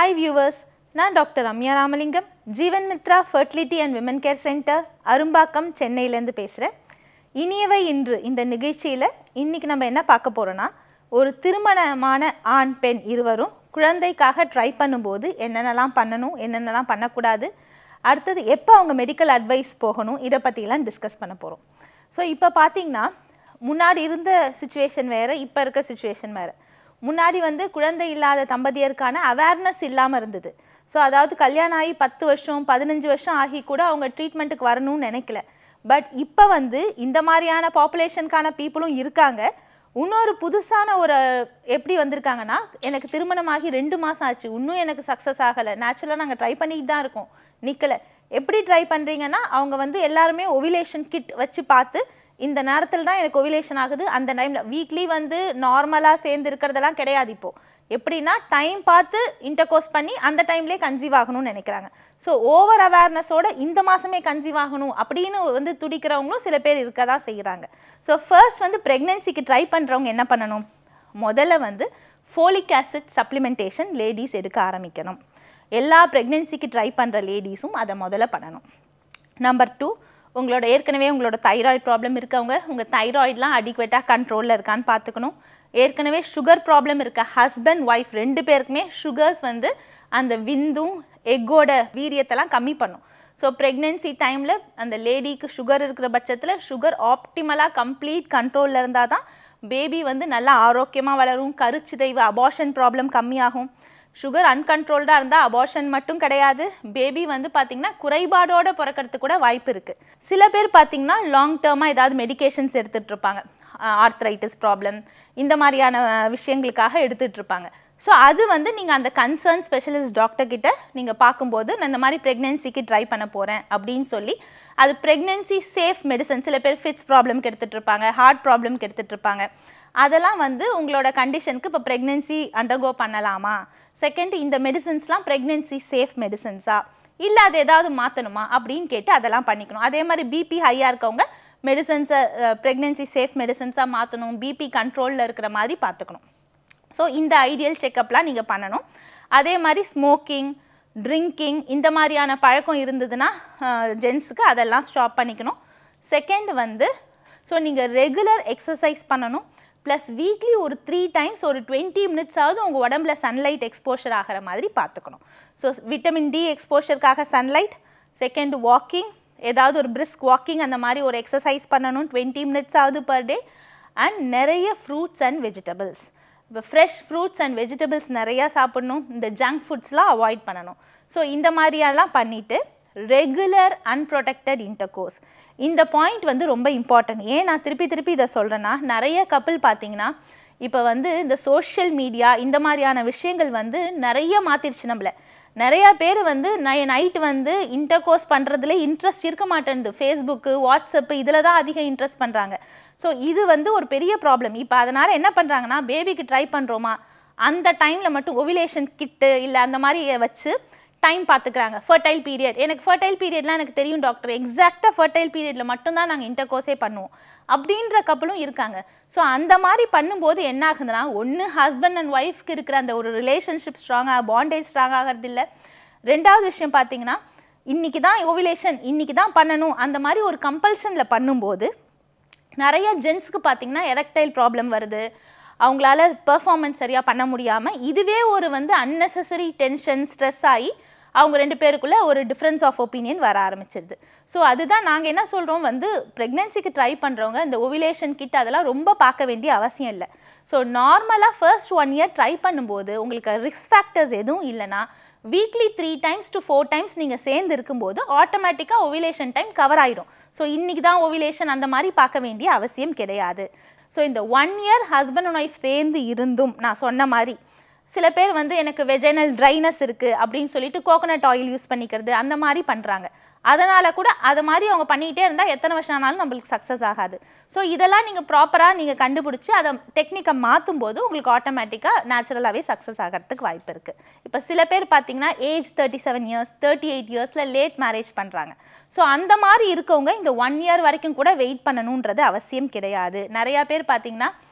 hi viewers நான் doctor Ramya Ramalingam Jeevan Mithra fertility and women care centre Arumbakkam சென்னையிலேருந்து பேசுகிறேன் இனியவை இன்று இந்த நிகழ்ச்சியில் இன்றைக்கி நம்ம என்ன பார்க்க போகிறோன்னா ஒரு திருமணமான ஆண் பெண் இருவரும் குழந்தைக்காக ட்ரை பண்ணும்போது என்னென்னலாம் பண்ணணும் என்னென்னலாம் பண்ணக்கூடாது அடுத்தது எப்போ அவங்க மெடிக்கல் அட்வைஸ் போகணும் இதை பற்றிலாம் டிஸ்கஸ் பண்ண போகிறோம் ஸோ இப்போ பார்த்தீங்கன்னா முன்னாடி இருந்த சுச்சுவேஷன் வேறு இப்போ இருக்க சுச்சுவேஷன் வேறு முன்னாடி வந்து குழந்தை இல்லாத தம்பதியருக்கான அவேர்னஸ் இல்லாமல் இருந்தது ஸோ அதாவது கல்யாணம் ஆகி பத்து வருஷம் பதினஞ்சு வருஷம் ஆகி கூட அவங்க ட்ரீட்மெண்ட்டுக்கு வரணும்னு நினைக்கல பட் இப்போ வந்து இந்த மாதிரியான பாப்புலேஷனுக்கான பீப்புளும் இருக்காங்க இன்னொரு புதுசான ஒரு எப்படி வந்திருக்காங்கன்னா எனக்கு திருமணமாகி ரெண்டு மாதம் ஆச்சு இன்னும் எனக்கு சக்ஸஸ் ஆகலை நேச்சுரலாக நாங்கள் ட்ரை பண்ணிட்டு தான் இருக்கோம் நிற்கலை எப்படி ட்ரை பண்ணுறீங்கன்னா அவங்க வந்து எல்லாருமே ஒவிலேஷன் கிட் வச்சு பார்த்து இந்த நேரத்தில் தான் எனக்கு ஒவிலேஷன் ஆகுது அந்த டைமில் வீக்லி வந்து நார்மலாக சேர்ந்து இருக்கிறதெல்லாம் கிடையாது இப்போது எப்படின்னா டைம் பார்த்து இன்டர்கோர்ஸ் பண்ணி அந்த டைம்லேயே கன்சீவ் ஆகணும்னு நினைக்கிறாங்க ஸோ ஓவர் அவேர்னஸோட இந்த மாதமே கன்சீவ் ஆகணும் அப்படின்னு வந்து துடிக்கிறவங்களும் சில பேர் இருக்க தான் செய்கிறாங்க ஸோ ஃபர்ஸ்ட் வந்து ப்ரெக்னென்சிக்கு ட்ரை பண்ணுறவங்க என்ன பண்ணணும் முதல்ல வந்து ஃபோலிக் ஆசிட் சப்ளிமெண்டேஷன் லேடிஸ் எடுக்க ஆரம்பிக்கணும் எல்லா ப்ரெக்னென்சிக்கு ட்ரை பண்ணுற லேடிஸும் அதை முதல்ல பண்ணணும் நம்பர் டூ உங்களோட ஏற்கனவே உங்களோட தைராய்டு ப்ராப்ளம் இருக்கவங்க உங்கள் தைராய்டெலாம் அடிக்குவேட்டாக கண்ட்ரோலில் இருக்கான்னு பார்த்துக்கணும் ஏற்கனவே சுகர் ப்ராப்ளம் இருக்க ஹஸ்பண்ட் ஒய்ஃப் ரெண்டு பேருக்குமே சுகர்ஸ் வந்து அந்த விந்தும் எக்கோட வீரியத்தெல்லாம் கம்மி பண்ணும் ஸோ ப்ரெக்னென்சி டைமில் அந்த லேடிக்கு சுகர் இருக்கிற பட்சத்தில் சுகர் ஆப்டிமலாக கம்ப்ளீட் கண்ட்ரோலில் இருந்தால் தான் பேபி வந்து நல்லா ஆரோக்கியமாக வளரும் கருச்சிதைவு அபார்ஷன் ப்ராப்ளம் கம்மியாகும் சுகர் அன்கண்ட்ரோல்டாக இருந்தால் அபார்ஷன் மட்டும் கிடையாது பேபி வந்து பார்த்திங்கன்னா குறைபாடோடு பிறக்கிறதுக்கு கூட வாய்ப்பு இருக்குது சில பேர் பார்த்திங்கன்னா லாங் டேர்மாக ஏதாவது மெடிகேஷன்ஸ் எடுத்துகிட்டு இருப்பாங்க ஆர்த்ரைட்டிஸ் ப்ராப்ளம் இந்த மாதிரியான விஷயங்களுக்காக எடுத்துகிட்டு இருப்பாங்க ஸோ அது வந்து நீங்கள் அந்த கன்சர்ன் ஸ்பெஷலிஸ்ட் டாக்டர் கிட்ட நீங்கள் பார்க்கும்போது நான் இந்த மாதிரி ப்ரெக்னென்சிக்கு ட்ரை பண்ண போகிறேன் அப்படின்னு சொல்லி அது ப்ரெக்னென்சி சேஃப் மெடிசன் சில பேர் ஃபிட்ஸ் ப்ராப்ளம்க்கு எடுத்துகிட்டு இருப்பாங்க ஹார்ட் ப்ராப்ளம்க்கு எடுத்துகிட்டு இருப்பாங்க அதெல்லாம் வந்து உங்களோட கண்டிஷனுக்கு இப்போ ப்ரெக்னென்சி அண்டர்கோ பண்ணலாமா செகண்ட் இந்த மெடிசன்ஸ்லாம் ப்ரெக்னென்சி சேஃப் மெடிசன்ஸா இல்லை அது ஏதாவது மாற்றணுமா அப்படின்னு கேட்டு அதெல்லாம் பண்ணிக்கணும் அதே மாதிரி பிபி ஹையாக இருக்கவங்க மெடிசன்ஸை ப்ரெக்னென்சி சேஃப் மெடிசன்ஸாக மாற்றணும் பிபி கண்ட்ரோலில் இருக்கிற மாதிரி பார்த்துக்கணும் ஸோ இந்த ஐடியல் செக்கப்லாம் நீங்கள் பண்ணணும் அதே மாதிரி ஸ்மோக்கிங் ட்ரிங்கிங் இந்த மாதிரியான பழக்கம் இருந்ததுன்னா ஜென்ஸுக்கு அதெல்லாம் ஸ்டாப் பண்ணிக்கணும் செகண்ட் வந்து ஸோ நீங்கள் ரெகுலர் எக்ஸசைஸ் பண்ணணும் ப்ளஸ் வீக்லி ஒரு த்ரீ டைம்ஸ் ஒரு டுவெண்ட்டி மினிட்ஸாவது உங்கள் உடம்புல சன்லைட் எக்ஸ்போஷர் ஆகிற மாதிரி பார்த்துக்கணும் ஸோ விட்டமின் டி எக்ஸ்போஷருக்காக சன்லைட் செகண்ட் வாக்கிங் ஏதாவது ஒரு பிரிஸ்க் வாக்கிங் அந்த மாதிரி ஒரு எக்ஸசைஸ் பண்ணணும் டுவெண்ட்டி மினிட்ஸாவது பர் டே அண்ட் நிறைய ஃப்ரூட்ஸ் அண்ட் வெஜிடபிள்ஸ் இப்போ ஃப்ரெஷ் ஃப்ரூட்ஸ் அண்ட் வெஜிடபிள்ஸ் நிறையா சாப்பிடணும் இந்த ஜங்க் ஃபுட்ஸ்லாம் அவாய்ட் பண்ணணும் ஸோ இந்த மாதிரியெல்லாம் பண்ணிவிட்டு ரெகுலர் அன்ப்ரொடெக்டட் இன்டர்கோர்ஸ் இந்த பாயிண்ட் வந்து ரொம்ப இம்பார்ட்டன்ட் ஏன் நான் திருப்பி திருப்பி இதை சொல்கிறேன்னா நிறைய கப்பிள் பார்த்தீங்கன்னா இப்போ வந்து இந்த சோஷியல் மீடியா இந்த மாதிரியான விஷயங்கள் வந்து நிறைய மாற்றிருச்சு நம்மளை நிறையா பேர் வந்து நை நைட்டு வந்து இன்டர்கோர்ஸ் பண்ணுறதுல இன்ட்ரெஸ்ட் இருக்க மாட்டேன்து ஃபேஸ்புக்கு வாட்ஸ்அப்பு இதில் தான் அதிகம் இன்ட்ரெஸ்ட் பண்ணுறாங்க ஸோ இது வந்து ஒரு பெரிய ப்ராப்ளம் இப்போ அதனால் என்ன பண்ணுறாங்கன்னா பேபிக்கு ட்ரை பண்ணுறோமா அந்த டைமில் மட்டும் ஒவிலேஷன் கிட்டு இல்லை அந்த மாதிரி வச்சு டைம் பார்த்துக்கிறாங்க ஃபர்டைல் பீரியட் எனக்கு ஃபர்டைல் பீரியட்லாம் எனக்கு தெரியும் டாக்டர் எக்ஸாக்டாக ஃபர்டைல் பீரியடில் மட்டும்தான் நாங்கள் இன்டர்கோர்ஸே பண்ணுவோம் அப்படின்ற கப்பலும் இருக்காங்க ஸோ அந்த மாதிரி பண்ணும்போது என்ன ஆகுதுன்னா ஒன்று ஹஸ்பண்ட் அண்ட் ஒய்ஃப்க்கு இருக்கிற அந்த ஒரு ரிலேஷன்ஷிப் ஸ்ட்ராங்காக பாண்டேஜ் ஸ்ட்ராங் ஆகிறது இல்லை ரெண்டாவது விஷயம் பார்த்தீங்கன்னா இன்றைக்கி தான் ஓவிலேஷன் இன்றைக்கி தான் பண்ணணும் அந்த மாதிரி ஒரு கம்பல்ஷனில் பண்ணும்போது நிறைய ஜென்ஸ்க்கு பார்த்தீங்கன்னா எரக்டைல் ப்ராப்ளம் வருது அவங்களால பெர்ஃபார்மன்ஸ் சரியாக பண்ண முடியாமல் இதுவே ஒரு வந்து அன்னெசரி டென்ஷன் ஸ்ட்ரெஸ் ஆகி அவங்க ரெண்டு பேருக்குள்ளே ஒரு டிஃப்ரென்ஸ் ஆஃப் ஒப்பீனியன் வர ஆரம்பிச்சிருது ஸோ அதுதான் நாங்கள் என்ன சொல்கிறோம் வந்து ப்ரெக்னென்சிக்கு ட்ரை பண்ணுறவங்க இந்த ஒவிலேஷன் கிட் அதெல்லாம் ரொம்ப பார்க்க வேண்டிய அவசியம் இல்லை ஸோ நார்மலாக ஃபர்ஸ்ட் ஒன் இயர் ட்ரை பண்ணும்போது உங்களுக்கு ரிஸ்க் ஃபேக்டர்ஸ் எதுவும் இல்லைன்னா weekly three times to four times நீங்கள் சேர்ந்து இருக்கும்போது ஆட்டோமேட்டிக்காக ஒவிலேஷன் டைம் கவர் ஆகிடும் ஸோ இன்றைக்கி தான் ஒவிலேஷன் அந்த மாதிரி பார்க்க வேண்டிய அவசியம் கிடையாது ஸோ இந்த one year husband and wife சேர்ந்து இருந்தும் நான் சொன்ன மாதிரி சில பேர் வந்து எனக்கு வெஜைனல் ட்ரைனஸ் இருக்குது அப்படின்னு சொல்லிட்டு கோகோனட் ஆயில் யூஸ் பண்ணிக்கிறது அந்த மாதிரி பண்ணுறாங்க அதனால் கூட அது மாதிரி அவங்க பண்ணிகிட்டே இருந்தால் எத்தனை வருஷம் ஆனாலும் நம்மளுக்கு சக்ஸஸ் ஆகாது ஸோ இதெல்லாம் நீங்கள் ப்ராப்பராக நீங்கள் கண்டுபிடிச்சி அதை டெக்னிக்கை மாற்றும் போது உங்களுக்கு ஆட்டோமேட்டிக்காக நேச்சுரலாகவே சக்ஸஸ் ஆகிறதுக்கு வாய்ப்பு இருக்குது இப்போ சில பேர் பார்த்தீங்கன்னா age thirty seven years thirty eight இயர்ஸில் லேட் மேரேஜ் பண்ணுறாங்க ஸோ அந்த மாதிரி இருக்கவங்க இந்த ஒன் இயர் வரைக்கும் கூட வெயிட் பண்ணணுன்றது அவசியம் கிடையாது நிறையா பேர் பார்த்தீங்கன்னா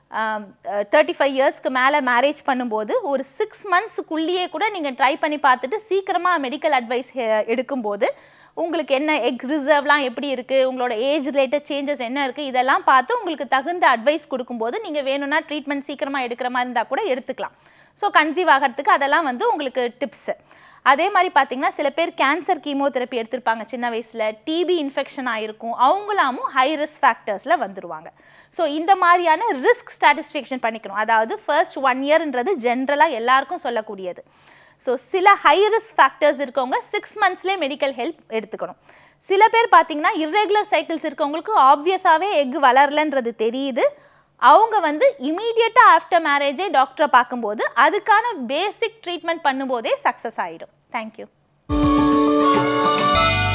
தேர்ட்டி ஃபைவ் இயர்ஸ்க்கு மேலே மேரேஜ் பண்ணும்போது ஒரு சிக்ஸ் மந்த்ஸுக்குள்ளேயே கூட நீங்கள் ட்ரை பண்ணி பார்த்துட்டு சீக்கிரமாக மெடிக்கல் அட்வைஸ் எடுக்கும்போது உங்களுக்கு என்ன எக் ரிசர்வ்லாம் எப்படி இருக்குது உங்களோட ஏஜ் ரிலேட்டட் சேஞ்சஸ் என்ன இருக்குது இதெல்லாம் பார்த்து உங்களுக்கு தகுந்த அட்வைஸ் கொடுக்கும்போது நீங்கள் வேணும்னா ட்ரீட்மெண்ட் சீக்கிரமாக எடுக்கிற மாதிரி இருந்தால் கூட எடுத்துக்கலாம் ஸோ கன்சீவ் ஆகிறதுக்கு அதெல்லாம் வந்து உங்களுக்கு டிப்ஸு அதே மாதிரி பார்த்தீங்கன்னா சில பேர் கேன்சர் கீமோதெரப்பி எடுத்திருப்பாங்க சின்ன வயசில் டிபி இன்ஃபெக்ஷன் ஆகிருக்கும் அவங்களாமும் ஹை ரிஸ்க் ஃபேக்டர்ஸில் வந்துருவாங்க ஸோ இந்த மாதிரியான ரிஸ்க் ஸ்டாட்டிஸ்ஃபிகேஷன் பண்ணிக்கணும் அதாவது ஃபர்ஸ்ட் ஒன் இயர்ன்றது ஜென்ரலாக எல்லாருக்கும் சொல்லக்கூடியது ஸோ சில ஹை ரிஸ்க் ஃபேக்டர்ஸ் இருக்கவங்க சிக்ஸ் மந்த்ஸ்லேயே மெடிக்கல் ஹெல்ப் எடுத்துக்கணும் சில பேர் பார்த்தீங்கன்னா இர்ரெகுலர் சைக்கிள்ஸ் இருக்கவங்களுக்கு ஆப்வியஸாகவே எக் வளரலன்றது தெரியுது அவங்க வந்து இமீடியட்டாக ஆஃப்டர் மேரேஜே டாக்டரை பார்க்கும்போது அதுக்கான பேசிக் ட்ரீட்மெண்ட் பண்ணும்போதே சக்ஸஸ் ஆகிடும் தேங்க்யூ